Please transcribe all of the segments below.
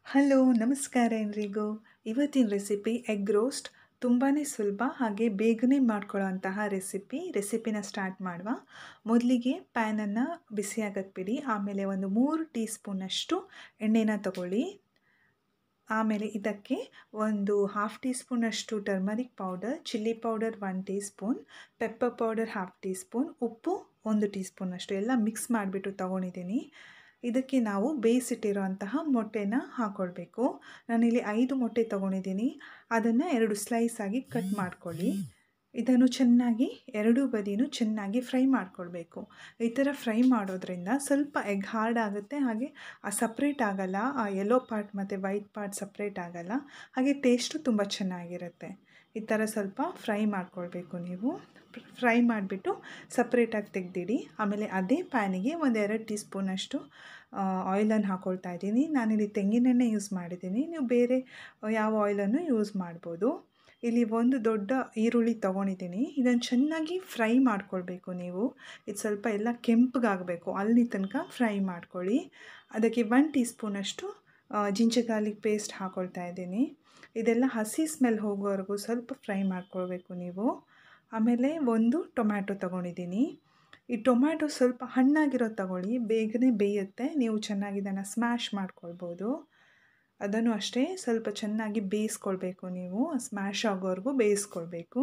hello ನಮಸ್ಕಾರ ಎಲ್ರಿಗೂ ಇವತ್ತಿನ ರೆಸಿಪಿ ಎಗ್ ರೋಸ್ಟ್ ತುಂಬಾ ಸುಲಭ ಹಾಗೆ ಬೇಗನೆ ಮಾಡ್ಕೊಳ್ಳೋಂತಹ ರೆಸಿಪಿ ರೆಸಿಪಿನ ಸ್ಟಾರ್ಟ್ ಮಾಡುವ ಮೊದಲಿಗೆ ಪ್ಯಾನನ್ನು ಬಿಸಿಯಾಗಕ್ಕೆ ಬಿಡಿ ಆಮೇಲೆ ಒಂದು ಮೂರು ಟೀ ಸ್ಪೂನಷ್ಟು ಎಣ್ಣೆನ ತಗೊಳ್ಳಿ ಆಮೇಲೆ ಇದಕ್ಕೆ ಒಂದು ಹಾಫ್ ಟೀ ಸ್ಪೂನಷ್ಟು turmeric powder chilli powder one teaspoon pepper powder half teaspoon ಉಪ್ಪು ಒಂದು ಟೀ ಸ್ಪೂನಷ್ಟು ಎಲ್ಲ ಮಿಕ್ಸ್ ಮಾಡಿಬಿಟ್ಟು ತೊಗೊಂಡಿದ್ದೀನಿ ಇದಕ್ಕೆ ನಾವು ಬೇಯಿಸಿಟ್ಟಿರೋಂತಹ ಮೊಟ್ಟೆನ ಹಾಕ್ಕೊಳ್ಬೇಕು ನಾನಿಲ್ಲಿ ಐದು ಮೊಟ್ಟೆ ತೊಗೊಂಡಿದ್ದೀನಿ ಅದನ್ನು ಎರಡು ಸ್ಲೈಸ್ ಆಗಿ ಕಟ್ ಮಾಡ್ಕೊಳ್ಳಿ ಇದನ್ನು ಚೆನ್ನಾಗಿ ಎರಡೂ ಬದಿನೂ ಚೆನ್ನಾಗಿ ಫ್ರೈ ಮಾಡ್ಕೊಳ್ಬೇಕು ಈ ಥರ ಫ್ರೈ ಮಾಡೋದ್ರಿಂದ ಸ್ವಲ್ಪ ಎಗ್ ಹಾರ್ಡ್ ಆಗುತ್ತೆ ಹಾಗೆ ಆ ಸಪ್ರೇಟ್ ಆಗಲ್ಲ ಆ ಯೆಲ್ಲೋ ಪಾರ್ಟ್ ಮತ್ತು ವೈಟ್ ಪಾರ್ಟ್ ಸಪ್ರೇಟ್ ಆಗಲ್ಲ ಹಾಗೆ ಟೇಸ್ಟು ತುಂಬ ಚೆನ್ನಾಗಿರುತ್ತೆ ಈ ಥರ ಸ್ವಲ್ಪ ಫ್ರೈ ಮಾಡ್ಕೊಳ್ಬೇಕು ನೀವು ಫ್ರೈ ಮಾಡಿಬಿಟ್ಟು ಸಪ್ರೇಟಾಗಿ ತೆಗೆದಿಡಿ ಆಮೇಲೆ ಅದೇ ಪ್ಯಾನಿಗೆ ಒಂದು ಎರಡು ಟೀ ಸ್ಪೂನಷ್ಟು ಆಯಿಲನ್ನು ಹಾಕ್ಕೊಳ್ತಾ ಇದ್ದೀನಿ ನಾನಿಲ್ಲಿ ತೆಂಗಿನೆಣ್ಣೆ ಯೂಸ್ ಮಾಡಿದ್ದೀನಿ ನೀವು ಬೇರೆ ಯಾವ ಆಯಿಲನ್ನು ಯೂಸ್ ಮಾಡ್ಬೋದು ಇಲ್ಲಿ ಒಂದು ದೊಡ್ಡ ಈರುಳ್ಳಿ ತೊಗೊಂಡಿದ್ದೀನಿ ಇದನ್ನು ಚೆನ್ನಾಗಿ ಫ್ರೈ ಮಾಡ್ಕೊಳ್ಬೇಕು ನೀವು ಇದು ಸ್ವಲ್ಪ ಎಲ್ಲ ಕೆಂಪಗಾಗಬೇಕು ಅಲ್ಲಿ ತನಕ ಫ್ರೈ ಮಾಡ್ಕೊಳ್ಳಿ ಅದಕ್ಕೆ ಒನ್ ಟೀ ಸ್ಪೂನಷ್ಟು ಜಿಂಜರ್ ಗಾರ್ಲಿಕ್ ಪೇಸ್ಟ್ ಹಾಕ್ಕೊಳ್ತಾ ಇದ್ದೀನಿ ಇದೆಲ್ಲ ಹಸಿ ಸ್ಮೆಲ್ ಹೋಗೋವರೆಗೂ ಸ್ವಲ್ಪ ಫ್ರೈ ಮಾಡ್ಕೊಳ್ಬೇಕು ನೀವು ಆಮೇಲೆ ಒಂದು ಟೊಮ್ಯಾಟೊ ತೊಗೊಂಡಿದ್ದೀನಿ ಈ ಟೊಮ್ಯಾಟೊ ಸ್ವಲ್ಪ ಹಣ್ಣಾಗಿರೋದು ತಗೊಳ್ಳಿ ಬೇಗನೆ ಬೇಯುತ್ತೆ ನೀವು ಚೆನ್ನಾಗಿ ಇದನ್ನು ಸ್ಮ್ಯಾಶ್ ಮಾಡ್ಕೊಳ್ಬೋದು ಅದನ್ನು ಅಷ್ಟೇ ಸ್ವಲ್ಪ ಚೆನ್ನಾಗಿ ಬೇಯಿಸ್ಕೊಳ್ಬೇಕು ನೀವು ಸ್ಮ್ಯಾಶ್ ಆಗೋವರೆಗೂ ಬೇಯಿಸ್ಕೊಳ್ಬೇಕು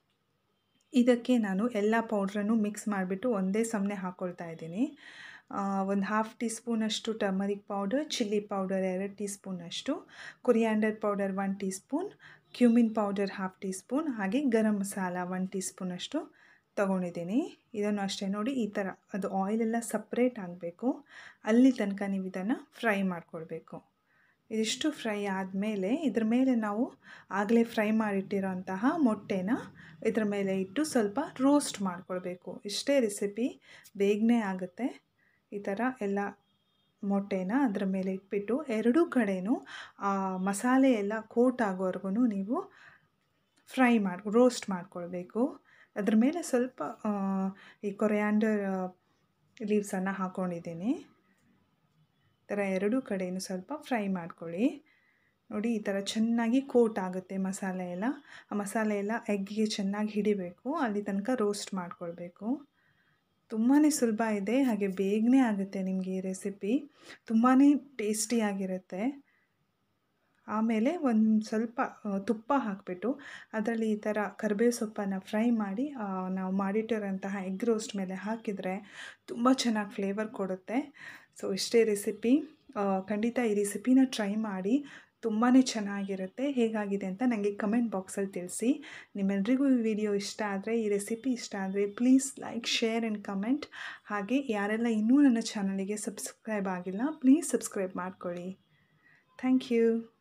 ಇದಕ್ಕೆ ನಾನು ಎಲ್ಲ ಪೌಡ್ರನ್ನು ಮಿಕ್ಸ್ ಮಾಡಿಬಿಟ್ಟು ಒಂದೇ ಸಮನೆ ಹಾಕ್ಕೊಳ್ತಾ ಇದ್ದೀನಿ ಒಂದು ಹಾಫ್ ಟೀ ಸ್ಪೂನಷ್ಟು ಟರ್ಮರಿಕ್ ಪೌಡರ್ ಚಿಲ್ಲಿ ಪೌಡರ್ ಎರಡು ಟೀ ಸ್ಪೂನಷ್ಟು coriander powder one teaspoon cumin powder half teaspoon ಹಾಗೆ ಗರಂ ಮಸಾಲ ಒನ್ ಟೀ ಸ್ಪೂನಷ್ಟು ತೊಗೊಂಡಿದ್ದೀನಿ ಇದನ್ನು ಅಷ್ಟೇ ನೋಡಿ ಈ ಥರ ಅದು ಆಯಿಲೆಲ್ಲ ಸಪ್ರೇಟ್ ಆಗಬೇಕು ಅಲ್ಲಿ ತನಕ ನೀವು ಇದನ್ನು ಫ್ರೈ ಮಾಡ್ಕೊಳ್ಬೇಕು ಇದಿಷ್ಟು ಫ್ರೈ ಆದಮೇಲೆ ಇದ್ರ ಮೇಲೆ ನಾವು ಆಗಲೇ ಫ್ರೈ ಮಾಡಿಟ್ಟಿರೋಂತಹ ಮೊಟ್ಟೆನ ಇದ್ರ ಮೇಲೆ ಇಟ್ಟು ಸ್ವಲ್ಪ ರೋಸ್ಟ್ ಮಾಡ್ಕೊಳ್ಬೇಕು ಇಷ್ಟೇ ರೆಸಿಪಿ ಬೇಗನೆ ಆಗುತ್ತೆ ಈ ಥರ ಎಲ್ಲ ಮೊಟ್ಟೆನ ಅದರ ಮೇಲೆ ಇಟ್ಬಿಟ್ಟು ಎರಡೂ ಕಡೆಯೂ ಆ ಮಸಾಲೆ ಎಲ್ಲ ಕೋಟ್ ಆಗೋವರೆಗೂ ನೀವು ಫ್ರೈ ಮಾಡಿ ರೋಸ್ಟ್ ಮಾಡ್ಕೊಳ್ಬೇಕು ಅದ್ರ ಮೇಲೆ ಸ್ವಲ್ಪ ಈ ಕೊರಿಯಾಂಡರ್ ಲೀವ್ಸನ್ನು ಹಾಕ್ಕೊಂಡಿದ್ದೀನಿ ಈ ಥರ ಎರಡೂ ಕಡೆಯೂ ಸ್ವಲ್ಪ ಫ್ರೈ ಮಾಡ್ಕೊಳ್ಳಿ ನೋಡಿ ಈ ಥರ ಚೆನ್ನಾಗಿ ಕೋಟ್ ಆಗುತ್ತೆ ಮಸಾಲೆ ಎಲ್ಲ ಆ ಮಸಾಲೆ ಎಲ್ಲ ಎಗ್ಗಿಗೆ ಚೆನ್ನಾಗಿ ಹಿಡಿಬೇಕು ಅಲ್ಲಿ ತನಕ ರೋಸ್ಟ್ ಮಾಡ್ಕೊಳ್ಬೇಕು ತುಂಬಾ ಸುಲಭ ಇದೆ ಹಾಗೆ ಬೇಗನೆ ಆಗುತ್ತೆ ನಿಮಗೆ ಈ ರೆಸಿಪಿ ತುಂಬಾ ಟೇಸ್ಟಿಯಾಗಿರುತ್ತೆ ಆಮೇಲೆ ಒಂದು ಸ್ವಲ್ಪ ತುಪ್ಪ ಹಾಕಿಬಿಟ್ಟು ಅದರಲ್ಲಿ ಈ ಥರ ಕರಿಬೇವು ಸೊಪ್ಪನ್ನು ಫ್ರೈ ಮಾಡಿ ನಾವು ಮಾಡಿಟ್ಟಿರೋಂತಹ ಎಗ್ ರೋಸ್ಟ್ ಮೇಲೆ ಹಾಕಿದರೆ ತುಂಬ ಚೆನ್ನಾಗಿ ಫ್ಲೇವರ್ ಕೊಡುತ್ತೆ ಸೊ ಇಷ್ಟೇ ರೆಸಿಪಿ ಖಂಡಿತ ಈ ರೆಸಿಪಿನ ಟ್ರೈ ಮಾಡಿ ತುಂಬಾ ಚೆನ್ನಾಗಿರುತ್ತೆ ಹೇಗಾಗಿದೆ ಅಂತ ನನಗೆ ಕಮೆಂಟ್ ಬಾಕ್ಸಲ್ಲಿ ತಿಳಿಸಿ ನಿಮ್ಮೆಲ್ರಿಗೂ ಈ ವಿಡಿಯೋ ಇಷ್ಟ ಆದರೆ ಈ ರೆಸಿಪಿ ಇಷ್ಟ ಆದರೆ please like share and comment ಹಾಗೆ ಯಾರೆಲ್ಲ ಇನ್ನೂ ನನ್ನ ಚಾನಲಿಗೆ ಸಬ್ಸ್ಕ್ರೈಬ್ ಆಗಿಲ್ಲ ಪ್ಲೀಸ್ ಸಬ್ಸ್ಕ್ರೈಬ್ ಮಾಡ್ಕೊಳ್ಳಿ ಥ್ಯಾಂಕ್ ಯು